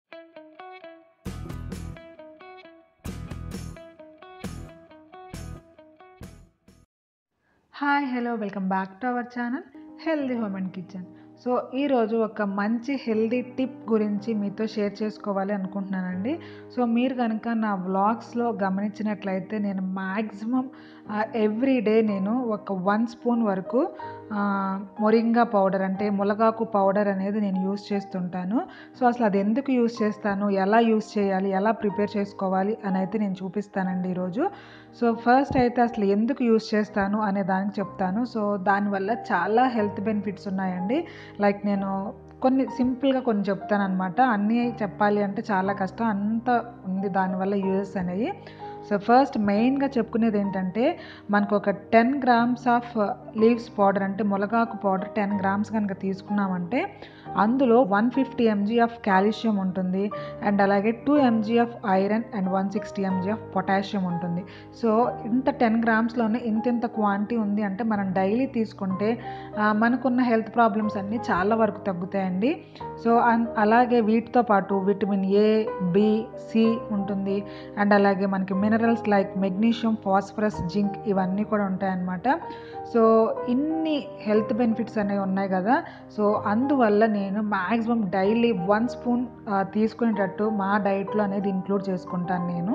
hi hello welcome back to our channel healthy home and kitchen so ఈరోజు ఒక మంచి healthy tip గురించి మీతో షేర్ చేసుకోవాలి అనుకుంటున్నానండి సో మీరు కనుక నా వ్లాగ్స్లో గమనించినట్లయితే నేను మ్యాక్సిమం ఎవ్రీ డే నేను ఒక వన్ స్పూన్ వరకు ఆ, మొరింగా పౌడర్ అంటే ములగాకు పౌడర్ అనేది నేను యూస్ చేస్తుంటాను సో అసలు అది ఎందుకు యూస్ చేస్తాను ఎలా యూస్ చేయాలి ఎలా ప్రిపేర్ చేసుకోవాలి అని అయితే నేను చూపిస్తానండి ఈరోజు సో ఫస్ట్ అయితే అసలు ఎందుకు యూస్ చేస్తాను అనే దానికి చెప్తాను సో దానివల్ల చాలా హెల్త్ బెనిఫిట్స్ ఉన్నాయండి లైక్ నేను కొన్ని సింపుల్గా కొన్ని చెప్తాను అనమాట అన్నీ చెప్పాలి అంటే చాలా కష్టం అంత ఉంది దానివల్ల యూజెస్ అనేవి సో ఫస్ట్ మెయిన్గా చెప్పుకునేది ఏంటంటే మనకు ఒక ten grams of leaves powder అంటే ములగాకు పౌడర్ టెన్ గ్రామ్స్ కనుక తీసుకున్నామంటే అందులో one fifty MG of calcium ఉంటుంది అండ్ అలాగే two MG of iron and one sixty MG of potassium ఉంటుంది సో ఇంత టెన్ గ్రామ్స్లోనే ఇంత ఇంత క్వాంటిటీ ఉంది అంటే మనం డైలీ తీసుకుంటే ఆ, మనకున్న హెల్త్ ప్రాబ్లమ్స్ అన్నీ చాలా వరకు తగ్గుతాయండి సో అన్- అలాగే వీటితో పాటు విటమిన్ ఏ బి సి ఉంటుంది అండ్ అలాగే మనకి minerals like magnesium phosphorus zinc ఇవన్నీ కూడా ఉంటాయన్నమాట సో ఇన్ని హెల్త్ బెనిఫిట్స్ అనేవి ఉన్నాయి కదా సో అందువల్ల నేను మ్యాక్సిమం డైలీ వన్ స్పూన్ తీసుకునేటట్టు మా డైట్లో అనేది ఇంక్లూడ్ చేసుకుంటాను నేను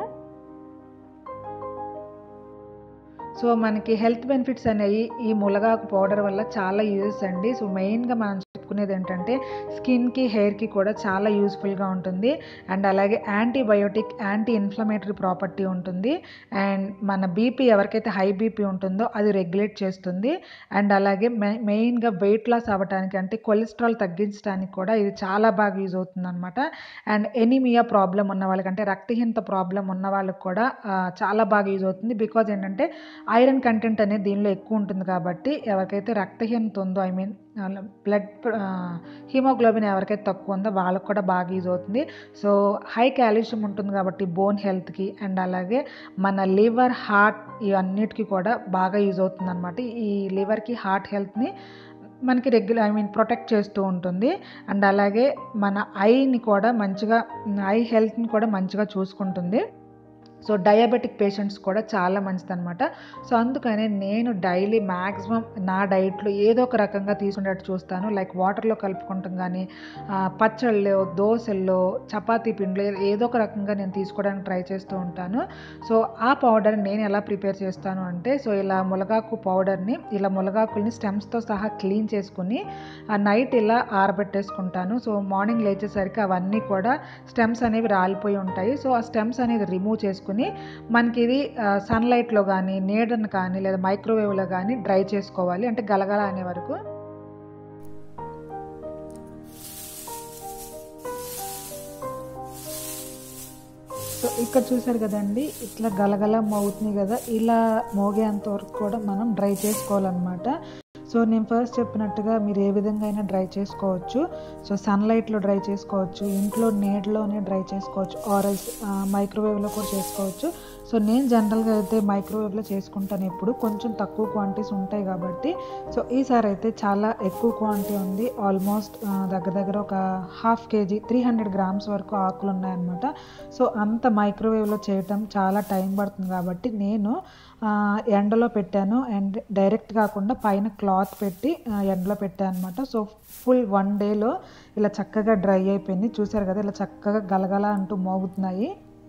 సో మనకి హెల్త్ బెనిఫిట్స్ అనేవి ఈ ములగాకు పౌడర్ వల్ల చాలా యూజెస్ అండి సో మెయిన్గా మనం చెప్పుకునేది ఏంటంటే స్కిన్కి హెయిర్కి కూడా చాలా యూస్ఫుల్గా ఉంటుంది అండ్ అలాగే యాంటీబయోటిక్ యాంటీ ఇన్ఫ్లమేటరీ ప్రాపర్టీ ఉంటుంది అండ్ మన బీపీ ఎవరికైతే హై బీపీ ఉంటుందో అది రెగ్యులేట్ చేస్తుంది అండ్ అలాగే మె మెయిన్గా వెయిట్ లాస్ అవ్వడానికి అంటే కొలెస్ట్రాల్ తగ్గించడానికి కూడా ఇది చాలా బాగా యూజ్ అవుతుంది అనమాట అండ్ ఎనీమియా ప్రాబ్లం ఉన్న వాళ్ళకి అంటే రక్తహీనత ప్రాబ్లం ఉన్న వాళ్ళకి కూడా ఆ, చాలా బాగా యూజ్ అవుతుంది బికాజ్ ఏంటంటే ఐరన్ కంటెంట్ అనేది దీనిలో ఎక్కువ ఉంటుంది కాబట్టి ఎవరికైతే రక్తహీనత ఉందో ఐ మీన్ బ్లడ్ హిమోగ్లోబిన్ ఎవరికైతే తక్కువ ఉందో వాళ్ళకి కూడా బాగా యూజ్ అవుతుంది సో హై కాల్షియం ఉంటుంది కాబట్టి బోన్ హెల్త్కి అండ్ అలాగే మన లివర్ హార్ట్ ఇవన్నిటికీ కూడా బాగా యూజ్ అవుతుంది అనమాట ఈ లివర్కి హార్ట్ హెల్త్ని మనకి రెగ్యులర్ ఐ మీన్ ప్రొటెక్ట్ చేస్తూ ఉంటుంది అండ్ అలాగే మన ఐని కూడా మంచిగా ఐ హెల్త్ని కూడా మంచిగా చూసుకుంటుంది సో డయాబెటిక్ పేషెంట్స్ కూడా చాలా మంచిదన్నమాట సో అందుకనే నేను డైలీ మ్యాక్సిమం నా డైట్లో ఏదో ఒక రకంగా తీసుకునేటట్టు చూస్తాను లైక్ వాటర్లో కలుపుకుంటాం కానీ ఆ, పచ్చళ్ళు దోశల్లో చపాతీ పిండిలో ఏ- ఏదో ఒక రకంగా నేను తీసుకోవడానికి ట్రై చేస్తూ ఉంటాను సో ఆ పౌడర్ నేను ఎలా ప్రిపేర్ చేస్తాను అంటే సో ఇలా ములగాకు పౌడర్ని ఇలా ములగాకుల్ని స్టెమ్స్తో సహా క్లీన్ చేసుకుని ఆ నైట్ ఇలా ఆరబెట్టేసుకుంటాను సో మార్నింగ్ లేచేసరికి అవన్నీ కూడా స్టెమ్స్ అనేవి రాలిపోయి ఉంటాయి సో ఆ స్టెమ్స్ అనేది రిమూవ్ చేసుకుని మనకి ఇది సన్లైట్లో కానీ నీడను కానీ లేదా మైక్రోవేవ్లో కానీ డ్రై చేసుకోవాలి అంటే గలగల అనే వరకు సో ఇక్కడ చూసారు కదండి ఇట్లా గలగల మోగుతుంది కదా ఇలా మోగేంత వరకు కూడా మనం డ్రై చేసుకోవాలన్నమాట సో నేను ఫస్ట్ చెప్పినట్టుగా మీరు ఏ విధంగా అయినా డ్రై చేసుకోవచ్చు సో సన్లైట్లో డ్రై చేసుకోవచ్చు ఇంట్లో నీడలోనే డ్రై చేసుకోవచ్చు ఆర్ఎల్స్ మైక్రోవేవ్లో కూడా చేసుకోవచ్చు సో నేను జనరల్గా అయితే మైక్రోవేవ్లో చేసుకుంటాను ఎప్పుడు కొంచెం తక్కువ క్వాంటిటీస్ ఉంటాయి కాబట్టి సో ఈసారి అయితే చాలా ఎక్కువ క్వాంటిటీ ఉంది ఆల్మోస్ట్ దగ్గర దగ్గర ఒక half KG three hundred grams వరకు ఆకులు ఉన్నాయన్నమాట సో అంత మైక్రోవేవ్లో చేయటం చాలా టైం పడుతుంది కాబట్టి నేను ఆ, ఎండలో పెట్టాను అండ్ డైరెక్ట్ కాకుండా పైన క్లాత్ పెట్టి ఆ, ఎండలో పెట్టాను అనమాట సో ఫుల్ వన్ డేలో ఇలా చక్కగా డ్రై అయిపోయింది చూసారు కదా ఇలా చక్కగా గలగల అంటూ మోగుతున్నాయి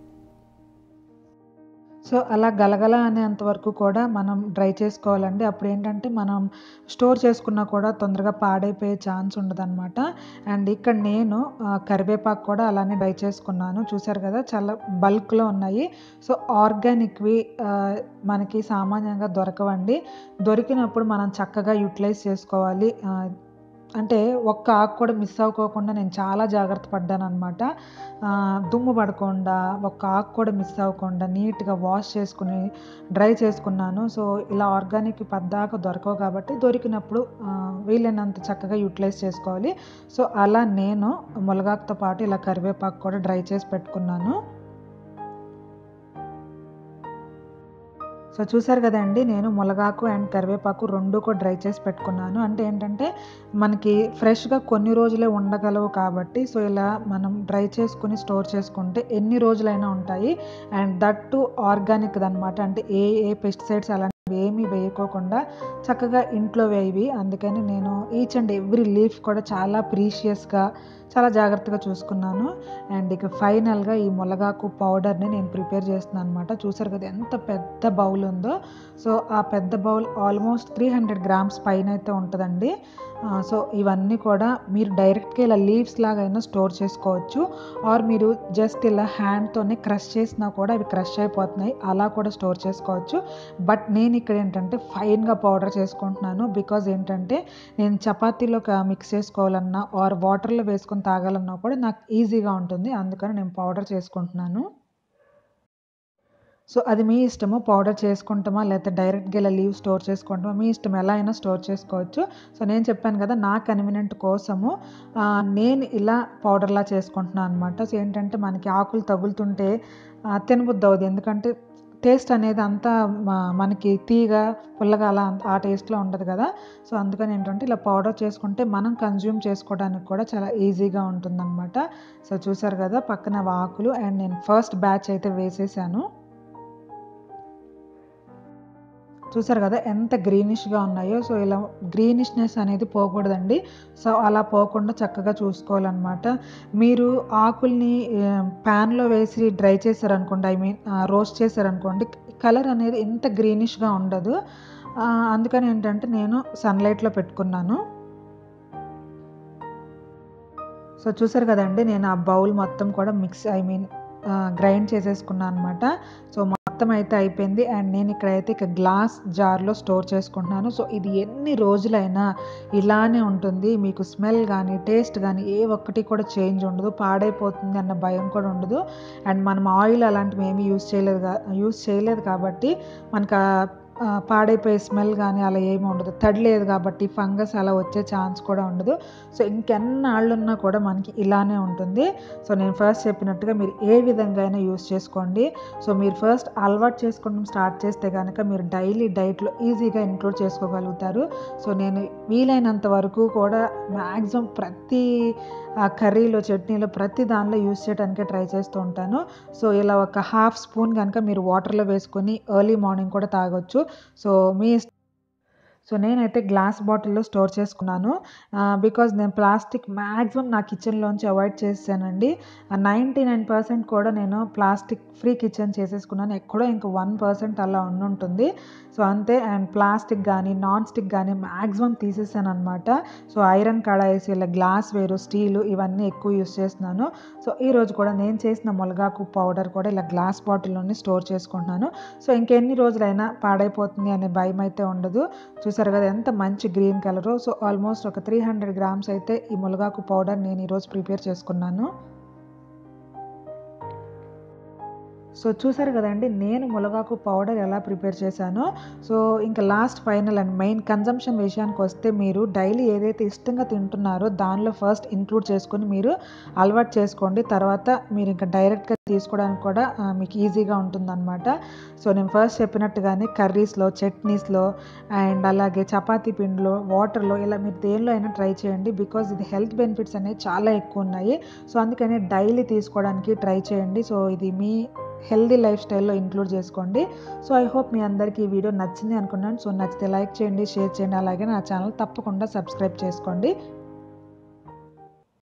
సో అలా గలగల అనేంత వరకు కూడా మనం డ్రై చేసుకోవాలండి అప్పుడు ఏంటంటే మనం స్టోర్ చేసుకున్నా కూడా తొందరగా పాడైపోయే ఛాన్స్ ఉండదన్నమాట అండ్ ఇక్కడ నేను ఆ, కరివేపాకు కూడా అలానే డ్రై చేసుకున్నాను చూసారు కదా చాలా బల్క్లో ఉన్నాయి సో ఆర్గానిక్వి ఆ, మనకి సామాన్యంగా దొరకవండి దొరికినప్పుడు మనం చక్కగా యూటిలైజ్ చేసుకోవాలి ఆ, అంటే ఒక్క ఆకు కూడా మిస్ అవ్వకోకుండా నేను చాలా జాగ్రత్త పడ్డాను అనమాట దుమ్ము పడకుండా ఒక్క ఆకు కూడా మిస్ అవ్వకుండా నీట్గా వాష్ చేసుకుని డ్రై చేసుకున్నాను సో ఇలా ఆర్గానిక్ పద్దాక దొరకవు కాబట్టి దొరికినప్పుడు ఆ, వీలైనంత చక్కగా యూటిలైజ్ చేసుకోవాలి సో అలా నేను ములగాకుతో పాటు ఇలా కరివేపాకు కూడా డ్రై చేసి పెట్టుకున్నాను సో చూసారు కదండి నేను మునగాకు అండ్ కరివేపాకు రెండు కూడా డ్రై చేసి పెట్టుకున్నాను అంటే ఏంటంటే మనకి ఫ్రెష్గా కొన్ని రోజులే ఉండగలవు కాబట్టి సో ఇలా మనం డ్రై చేసుకుని స్టోర్ చేసుకుంటే ఎన్ని రోజులైనా ఉంటాయి అండ్ దట్ టు ఆర్గానిక్ అనమాట అంటే ఏ ఏ పెస్టిసైడ్స్ అలాంటివి ఏమీ వేయకోకుండా చక్కగా ఇంట్లో వేయవి అందుకని నేను ఈచ్ అండ్ ఎవ్రీ లీఫ్ కూడా చాలా ప్రీషియస్గా చాలా జాగ్రత్తగా చూసుకున్నాను అండ్ ఇక ఫైనల్గా ఈ మునగాకు పౌడర్ని నేను ప్రిపేర్ చేస్తున్నాను అనమాట చూసారు కదా ఎంత పెద్ద బౌల్ ఉందో సో ఆ పెద్ద bowl almost three hundred grams పైన అయితే ఉంటుందండి సో ఇవన్నీ కూడా మీరు డైరెక్ట్గా ఇలా లీవ్స్ లాగా అయినా స్టోర్ చేసుకోవచ్చు ఆర్ మీరు జస్ట్ ఇలా హ్యాండ్తోనే క్రష్ చేసినా కూడా అవి క్రష్ అయిపోతున్నాయి అలా కూడా స్టోర్ చేసుకోవచ్చు బట్ నేను ఇక్కడ ఏంటంటే ఫైన్గా పౌడర్ చేసుకుంటున్నాను బికాజ్ ఏంటంటే నేను చపాతీలో మిక్స్ చేసుకోవాలన్నా ఆర్ వాటర్లో వేసుకొని తాగాలన్నా కూడా నాకు ఈజీగా ఉంటుంది అందుకని నేను పౌడర్ చేసుకుంటున్నాను సో అది మీ ఇష్టము పౌడర్ చేసుకుంటామా లేకపోతే డైరెక్ట్గా ఇలా లీవ్ స్టోర్ చేసుకుంటామా మీ ఇష్టం ఎలా అయినా స్టోర్ చేసుకోవచ్చు సో నేను చెప్పాను కదా నా కన్వీనియంట్ కోసము నేను ఇలా పౌడర్లా చేసుకుంటున్నాను అనమాట సో ఏంటంటే మనకి ఆకులు తగులుతుంటే తినబుద్ది అవుతుంది ఎందుకంటే టేస్ట్ అనేది అంతా మనకి తీగ పుల్లగా అలా ఆ టేస్ట్లో ఉండదు కదా సో అందుకని ఏంటంటే ఇలా పౌడర్ చేసుకుంటే మనం కన్జ్యూమ్ చేసుకోవడానికి కూడా చాలా ఈజీగా ఉంటుందన్నమాట సో చూసారు కదా పక్కన ఆకులు అండ్ నేను ఫస్ట్ బ్యాచ్ అయితే వేసేసాను చూసారు కదా ఎంత గ్రీనిష్గా ఉన్నాయో సో ఇలా గ్రీనిష్నెస్ అనేది పోకూడదండి సో అలా పోకుండా చక్కగా చూసుకోవాలన్నమాట మీరు ఆకుల్ని ప్యాన్లో వేసి డ్రై చేశారనుకోండి ఐ మీన్ రోస్ట్ చేశారనుకోండి కలర్ అనేది ఎంత గ్రీనిష్గా ఉండదు అందుకని ఏంటంటే నేను సన్లైట్లో పెట్టుకున్నాను సో చూసారు కదండి నేను ఆ బౌల్ మొత్తం కూడా మిక్స్ ఐ మీన్ గ్రైండ్ చేసేసుకున్నాను అనమాట సో మొత్తం అయితే అయిపోయింది అండ్ నేను ఇక్కడైతే ఇక గ్లాస్ జార్లో స్టోర్ చేసుకుంటున్నాను సో ఇది ఎన్ని రోజులైనా ఇలానే ఉంటుంది మీకు స్మెల్ కానీ టేస్ట్ కానీ ఏ ఒక్కటి కూడా చేంజ్ ఉండదు పాడైపోతుంది అన్న భయం కూడా ఉండదు అండ్ మనం ఆయిల్ అలాంటివి ఏమీ యూస్ చేయలేదు యూస్ చేయలేదు కాబట్టి మనకు పాడైపోయే స్మెల్ కానీ అలా ఏమి ఉండదు తడి లేదు కాబట్టి ఫంగస్ అలా వచ్చే ఛాన్స్ కూడా ఉండదు సో ఇంకెన్నాళ్ళు ఉన్నా కూడా మనకి ఇలానే ఉంటుంది సో నేను ఫస్ట్ చెప్పినట్టుగా మీరు ఏ విధంగా అయినా యూస్ చేసుకోండి సో మీరు ఫస్ట్ అలవాటు చేసుకోవడం స్టార్ట్ చేస్తే కనుక మీరు డైలీ డైట్లో ఈజీగా ఇంక్లూడ్ చేసుకోగలుగుతారు సో నేను వీలైనంత వరకు కూడా మ్యాక్సిమం ప్రతి కర్రీలో చట్నీలో ప్రతి దానిలో యూస్ చేయడానికే ట్రై చేస్తూ ఉంటాను సో ఇలా ఒక హాఫ్ స్పూన్ కనుక మీరు వాటర్లో వేసుకొని ఎర్లీ మార్నింగ్ కూడా తాగొచ్చు సో మీ సో నేనైతే గ్లాస్ బాటిల్లో స్టోర్ చేసుకున్నాను బికాజ్ నేను ప్లాస్టిక్ మ్యాక్సిమం నా కిచెన్లోంచి అవాయిడ్ చేసానండి నైంటీ నైన్ పర్సెంట్ కూడా నేను ప్లాస్టిక్ ఫ్రీ కిచెన్ చేసేసుకున్నాను ఎక్కడో ఇంక వన్ పర్సెంట్ అలా ఉండుంటుంది సో అంతే అండ్ ప్లాస్టిక్ కానీ నాన్ స్టిక్ కానీ మ్యాక్సిమం తీసేసాను అనమాట సో ఐరన్ కడాయిస్ ఇలా గ్లాస్ వేరు స్టీలు ఇవన్నీ ఎక్కువ యూస్ చేస్తున్నాను సో ఈరోజు కూడా నేను చేసిన ములగాకు పౌడర్ కూడా ఇలా గ్లాస్ బాటిల్లోనే స్టోర్ చేసుకుంటున్నాను సో ఇంకెన్ని రోజులైనా పాడైపోతుంది అనే భయం అయితే ఉండదు చూసారు కదా ఎంత మంచి గ్రీన్ కలరు సో ఆల్మోస్ట్ ఒక త్రీ హండ్రెడ్ గ్రామ్స్ అయితే ఈ ములగాకు పౌడర్ నేను ఈరోజు ప్రిపేర్ చేసుకున్నాను సో చూసారు కదండి నేను ములగాకు పౌడర్ ఎలా ప్రిపేర్ చేశానో సో ఇంకా last final and main consumption విషయానికి వస్తే మీరు డైలీ ఏదైతే ఇష్టంగా తింటున్నారో దానిలో ఫస్ట్ ఇంక్లూడ్ చేసుకొని మీరు అలవాటు చేసుకోండి తర్వాత మీరు ఇంకా డైరెక్ట్గా తీసుకోవడానికి కూడా మీకు ఈజీగా ఉంటుందన్నమాట సో నేను ఫస్ట్ చెప్పినట్టుగానే కర్రీస్లో చట్నీస్లో అండ్ అలాగే చపాతీ పిండిలో వాటర్లో ఇలా మీరు దేనిలో అయినా ట్రై చేయండి బికాజ్ ఇది హెల్త్ బెనిఫిట్స్ అనేవి చాలా ఎక్కువ ఉన్నాయి సో అందుకని డైలీ తీసుకోవడానికి ట్రై చేయండి సో ఇది మీ హెల్దీ లైఫ్ స్టైల్లో ఇంక్లూడ్ చేసుకోండి సో ఐ హోప్ మీ అందరికీ ఈ వీడియో నచ్చింది అనుకున్నాను సో నచ్చితే లైక్ చేయండి షేర్ చేయండి అలాగే నా ఛానల్ తప్పకుండా సబ్స్క్రైబ్ చేసుకోండి